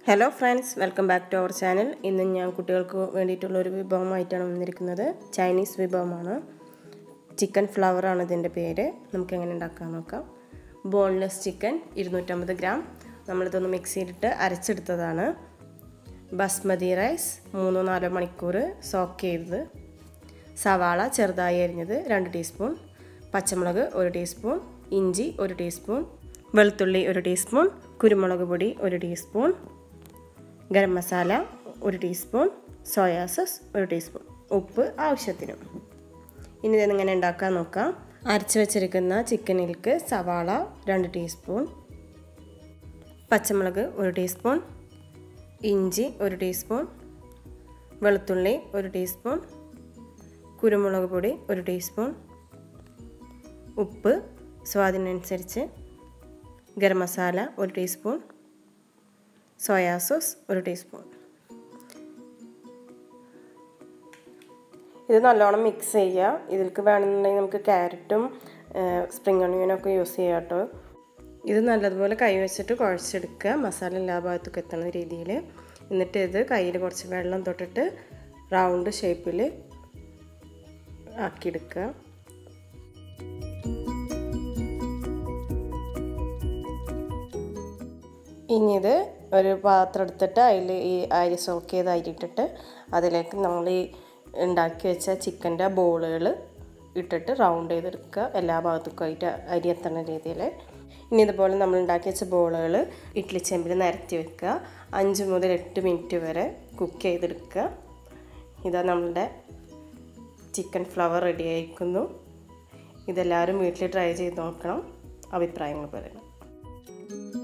hello friends welcome back to our channel ഇന്ന് ഞാൻ കുട്ടികൾക്ക് വേണ്ടിയിട്ടുള്ള ഒരു വിഭവമായിട്ടാണ് വന്നിരിക്കുന്നത് ചൈനീസ് വിഭവമാണ് ചിക്കൻ ഫ്ലവർ ആണ് ഇതിൻ്റെ പേര് നമുക്ക് എങ്ങനെ ഉണ്ടാക്കാൻ നോക്കാം ബോൺലെസ് ചിക്കൻ ഇരുന്നൂറ്റമ്പത് ഗ്രാം നമ്മളിതൊന്ന് മിക്സിയിലിട്ട് അരച്ചെടുത്തതാണ് ബസ്മതി റൈസ് മൂന്നോ നാലോ മണിക്കൂർ സോക്ക് ചെയ്തത് സവാള ചെറുതായി അരിഞ്ഞത് രണ്ട് ടീസ്പൂൺ പച്ചമുളക് ഒരു ടീസ്പൂൺ ഇഞ്ചി ഒരു ടീസ്പൂൺ വെളുത്തുള്ളി ഒരു ടീസ്പൂൺ കുരുമുളക് പൊടി ഒരു ടീസ്പൂൺ ഗരം മസാല ഒരു ടീസ്പൂൺ സോയാ സോസ് ഒരു ടീസ്പൂൺ ഉപ്പ് ആവശ്യത്തിന് ഇനി ഇതെങ്ങനെ ഉണ്ടാക്കാൻ നോക്കാം അരച്ച് വെച്ചിരിക്കുന്ന ചിക്കനിലേക്ക് സവാള രണ്ട് ടീസ്പൂൺ പച്ചമുളക് ഒരു ടീസ്പൂൺ ഇഞ്ചി ഒരു ടീസ്പൂൺ വെളുത്തുള്ളി ഒരു ടീസ്പൂൺ കുരുമുളക് പൊടി ഒരു ടീസ്പൂൺ ഉപ്പ് സ്വാദിനനുസരിച്ച് ഗരം മസാല ഒരു ടീസ്പൂൺ സോയാ സോസ് ഒരു ടീസ്പൂൺ ഇത് നല്ലോണം മിക്സ് ചെയ്യുക ഇതിലേക്ക് വേണമെന്നുണ്ടെങ്കിൽ നമുക്ക് ക്യാരറ്റും സ്പ്രിങ് ഒണിയനും ഒക്കെ യൂസ് ചെയ്യാം കേട്ടോ ഇത് നല്ലതുപോലെ കൈ വെച്ചിട്ട് കുഴച്ചെടുക്കുക മസാല എല്ലാ ഭാഗത്തേക്കും എത്തുന്ന രീതിയിൽ എന്നിട്ട് ഇത് കയ്യിൽ കുറച്ച് വെള്ളം തൊട്ടിട്ട് റൗണ്ട് ഷേപ്പിൽ ആക്കിയെടുക്കുക ഇനി ഇത് ഒരു പാത്രം എടുത്തിട്ട് അതിൽ ഈ അരി സോക്ക് ചെയ്ത് അരി ഇട്ടിട്ട് അതിലേക്ക് നമ്മൾ ഈ ഉണ്ടാക്കി വെച്ച ചിക്കൻ്റെ ബോളുകൾ ഇട്ടിട്ട് റൗണ്ട് ചെയ്തെടുക്കുക എല്ലാ ഭാഗത്തേക്കുമായിട്ട് അരി എത്തുന്ന രീതിയിൽ ഇനി ഇതുപോലെ നമ്മൾ ഉണ്ടാക്കി വെച്ച ബോളുകൾ ഇഡ്ഡലി ചെമ്പിൽ നിരത്തി വെക്കുക അഞ്ച് മുതൽ എട്ട് മിനിറ്റ് വരെ കുക്ക് ചെയ്തെടുക്കുക ഇതാ നമ്മളുടെ ചിക്കൻ ഫ്ലവർ റെഡി ആയിരിക്കുന്നു ഇതെല്ലാവരും വീട്ടിൽ ട്രൈ ചെയ്ത് നോക്കണം അഭിപ്രായങ്ങൾ പറയണം